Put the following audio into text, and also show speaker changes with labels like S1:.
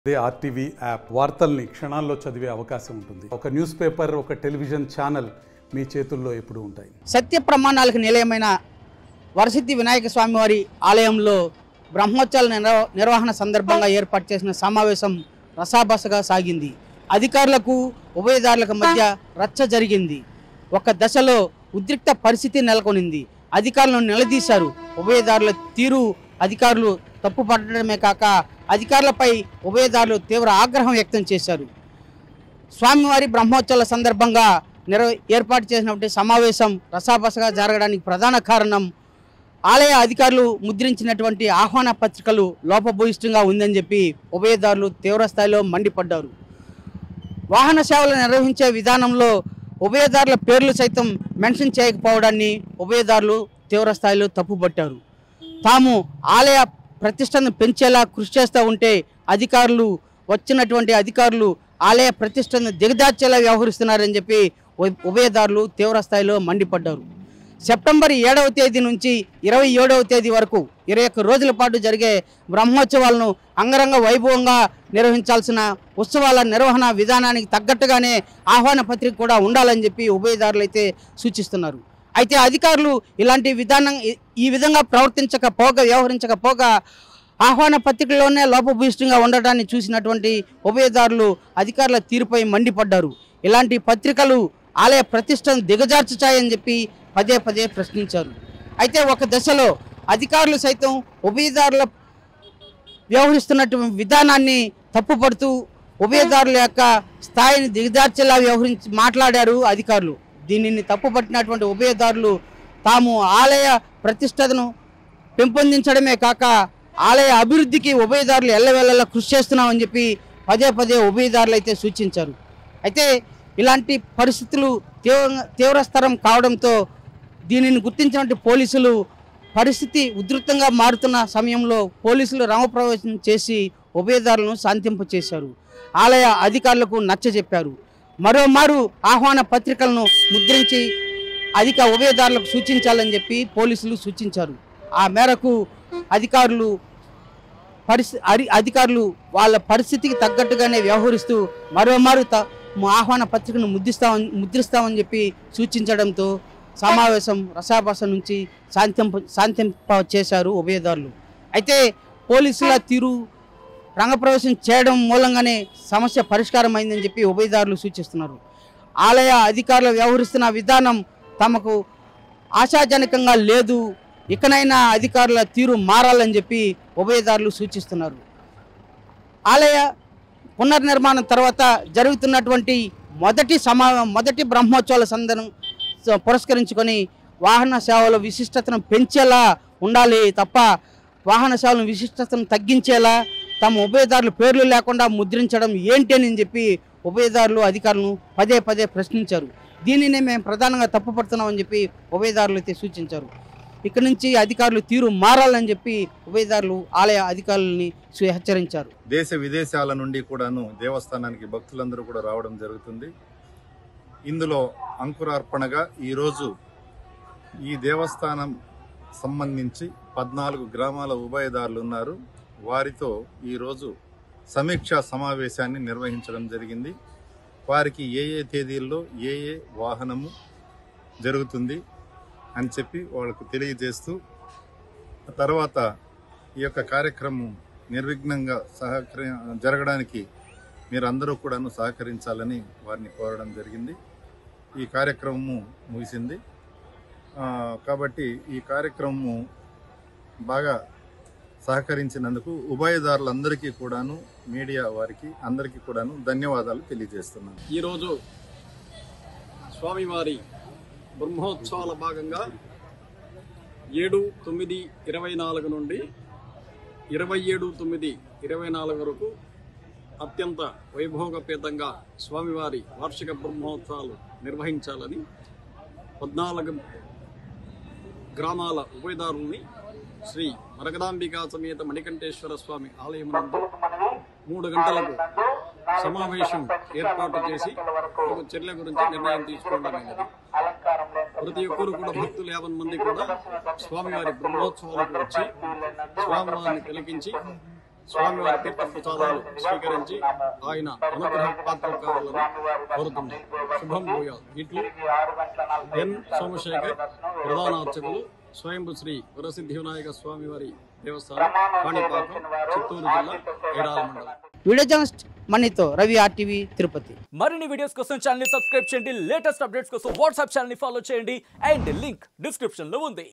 S1: అదే RTV app వార్తల్ని క్షణాల్లో చదివే అవకాశం ఉంటుంది ఒక న్యూస్ పేపర్ ఒక టెలివిజన్ ఛానల్ మీ చేతుల్లో ఎప్పుడూ ఉంటాయి
S2: సత్య ప్రమాణాలకు నిలయమైన వరసిద్ధి వినాయక స్వామి వారి ఆలయంలో బ్రహ్మోత్సవాల నిర్వ- నిర్వహణ సందర్భంగా ఏర్పాటు చేసిన సమావేశం రసాబసగా సాగింది అధికారులకు ఉభయదారులకు మధ్య రచ్చ జరిగింది ఒక దశలో ఉద్రిక్త పరిస్థితి నెలకొనింది అధికారులను నిలదీశారు ఉభయదారుల తీరు అధికారులు తప్పు పట్టడమే కాక అధికారులపై ఉభయదారులు తీవ్ర ఆగ్రహం వ్యక్తం చేశారు స్వామివారి బ్రహ్మోత్సవాల సందర్భంగా నిర్వ ఏర్పాటు చేసినటువంటి సమావేశం రసాబసగా జరగడానికి ప్రధాన కారణం ఆలయ అధికారులు ముద్రించినటువంటి ఆహ్వాన పత్రికలు లోపభూయిష్టంగా ఉందని చెప్పి ఉభయదారులు తీవ్రస్థాయిలో మండిపడ్డారు వాహన సేవలు నిర్వహించే విధానంలో ఉభయదారుల పేర్లు సైతం మెన్షన్ చేయకపోవడాన్ని ఉభయదారులు తీవ్రస్థాయిలో తప్పుపట్టారు తాము ఆలయ ప్రతిష్టను పెంచేలా కృషి చేస్తూ ఉంటే అధికారులు వచ్చినటువంటి అధికారులు ఆలయ ప్రతిష్టను దిగదార్చేలా వ్యవహరిస్తున్నారని చెప్పి ఉ- ఉభయదారులు తీవ్రస్థాయిలో మండిపడ్డారు సెప్టెంబర్ ఏడవ తేదీ నుంచి ఇరవై ఏడవ తేదీ వరకు ఇరవై ఒక్క రోజుల పాటు జరిగే బ్రహ్మోత్సవాలను అంగరంగ వైభవంగా నిర్వహించాల్సిన ఉత్సవాల నిర్వహణ విధానానికి తగ్గట్టుగానే ఆహ్వాన పత్రిక కూడా ఉండాలని చెప్పి ఉభయదారులు అయితే సూచిస్తున్నారు అయితే అధికారులు ఇలాంటి విధానం ఈ- ఈ విధంగా ప్రవర్తించకపోగా వ్యవహరించకపోగా ఆహ్వాన పత్రికలోనే లోపభూయిష్టంగా ఉండటాన్ని చూసినటువంటి ఉభయదారులు అధికారుల తీరుపై మండిపడ్డారు ఇలాంటి పత్రికలు ఆలయ ప్రతిష్టను దిగజార్చుతాయని చెప్పి పదే పదే ప్రశ్నించారు అయితే ఒక దశలో అధికారులు సైతం ఉభయదారుల వ్యవహరిస్తున్నటువంటి విధానాన్ని తప్పుపడుతూ ఉభయదారుల యొక్క స్థాయిని దిగజార్చేలా వ్యవహరించి మాట్లాడారు అధికారులు దీనిని తప్పుపట్టినటువంటి ఉభయదారులు తాము ఆలయ ప్రతిష్టతను పెంపొందించడమే కాక ఆలయ అభివృద్ధికి ఉభయదారులు ఎల్లవెల్లలా కృషి చేస్తున్నామని చెప్పి పదే పదే ఉభయదారులు అయితే సూచించారు అయితే ఇలాంటి పరిస్థితులు తీవ్ర తీవ్రస్తరం కావడంతో దీనిని గుర్తించినటువంటి పోలీసులు పరిస్థితి ఉధృతంగా మారుతున్న సమయంలో పోలీసులు రామప్రవేశం చేసి ఉభయదారులను శాంతింపచేశారు ఆలయ అధికారులకు నచ్చజెప్పారు మరోమారు ఆహ్వాన పత్రికలను ముద్రించి అధిక ఉభయదారులకు సూచించాలని చెప్పి పోలీసులు సూచించారు ఆ మేరకు అధికారులు పరిస్థితి అరి అధికారులు వాళ్ళ పరిస్థితికి తగ్గట్టుగానే వ్యవహరిస్తూ మరోమారు త ఆహ్వాన పత్రికను ముద్రిస్తామని ముద్రిస్తామని చెప్పి సూచించడంతో సమావేశం రసాభాస నుంచి శాంతింప శాంతింప చేశారు ఉభయదారులు అయితే పోలీసుల తీరు రంగప్రవేశం చేయడం మూలంగానే సమస్య పరిష్కారం అయిందని చెప్పి ఉభయదారులు సూచిస్తున్నారు ఆలయ అధికారులు వ్యవహరిస్తున్న విధానం తమకు ఆశాజనకంగా లేదు ఇకనైనా అధికారుల తీరు మారాలని చెప్పి ఉభయదారులు సూచిస్తున్నారు ఆలయ పునర్నిర్మాణం తర్వాత జరుగుతున్నటువంటి మొదటి సమా మొదటి బ్రహ్మోత్సవాల సందర్భం స- పురస్కరించుకొని వాహన సేవల విశిష్టతను పెంచేలా ఉండాలి తప్ప వాహన సేవల విశిష్టతను తగ్గించేలా తమ ఉభయదారుల పేర్లు లేకుండా ముద్రించడం ఏంటి అని చెప్పి ఉభయదారులు అధికారులను పదే పదే ప్రశ్నించారు దీనినే మేము ప్రధానంగా తప్పుపడుతున్నామని చెప్పి ఉభయదారులు అయితే సూచించారు ఇక్కడి నుంచి అధికారులు తీరు మారాలని చెప్పి ఉభయదారులు ఆలయ అధికారులని సు- హెచ్చరించారు
S3: దేశ విదేశాల నుండి కూడాను దేవస్థానానికి భక్తులందరూ కూడా రావడం జరుగుతుంది ఇందులో అంకురార్పణగా ఈరోజు ఈ దేవస్థానం సంబంధించి పద్నాలుగు గ్రామాల ఉభయదారులు ఉన్నారు వారితో ఈరోజు సమీక్షా సమావేశాన్ని నిర్వహించడం జరిగింది వారికి ఏ ఏ తేదీల్లో ఏ ఏ వాహనము జరుగుతుంది అని చెప్పి వాళ్ళకు తెలియజేస్తూ తర్వాత ఈ యొక్క కార్యక్రమం నిర్విఘ్నంగా సహకరి జరగడానికి మీరందరూ కూడాను సహకరించాలని వారిని కోరడం జరిగింది ఈ కార్యక్రమము ముగిసింది ఆ, కాబట్టి ఈ కార్యక్రమము బాగా సహకరించినందుకు ఉభయదారులందరికీ కూడాను మీడియా వారికి అందరికీ కూడాను ధన్యవాదాలు తెలియజేస్తున్నాను
S4: ఈరోజు స్వామివారి బ్రహ్మోత్సవాల భాగంగా ఏడు తొమ్మిది ఇరవై నాలుగు నుండి ఇరవై ఏడు తొమ్మిది ఇరవై నాలుగు వరకు అత్యంత వైభోగపేతంగా స్వామివారి వార్షిక బ్రహ్మోత్సవాలు నిర్వహించాలని పద్నాలుగు గ్రామాల ఉభయదారుల్ని శ్రీ మరగదాంబికా సమేత మణికంఠేశ్వర స్వామి ఆలయం నందు మూడు గంటలకు సమావేశం ఏర్పాటు చేసి ఒక చర్యల గురించి నిర్ణయం తీసుకోవడం అనేది ప్రతి ఒక్కరు కూడా భక్తులు యాభై మంది కూడా స్వామివారి బ్రహ్మోత్సవాలకు వచ్చి స్వామివారిని తిలకించి స్వామివారి తీర్థ ప్రసాదాలు స్వీకరించి ఆయన అనుగ్రహ పాత్ర కావాలని కోరుతున్నాం శుభం భూయాలు ఇట్లు ఎన్ సోమశేఖర్ ప్రధాన అర్చకులు స్వయంభు శ్రీ వరసిద్ధి వినాయక స్వామివారి దేవస్థానం కాణిపాకం చిత్తూరు జిల్లా ఏడాల మండలం
S2: వీడియో జర్నలిస్ట్ మనీతో రవి ఆర్టీవీ తిరుపతి
S5: మరిన్ని వీడియోస్ కోసం ఛానల్ ని సబ్స్క్రైబ్ చేయండి లేటెస్ట్ అప్డేట్స్ కోసం వాట్సాప్ ఛానల్ ని ఫాలో చేయండి అండ్ లింక్ డిస్క్రిప్షన్ లో ఉంది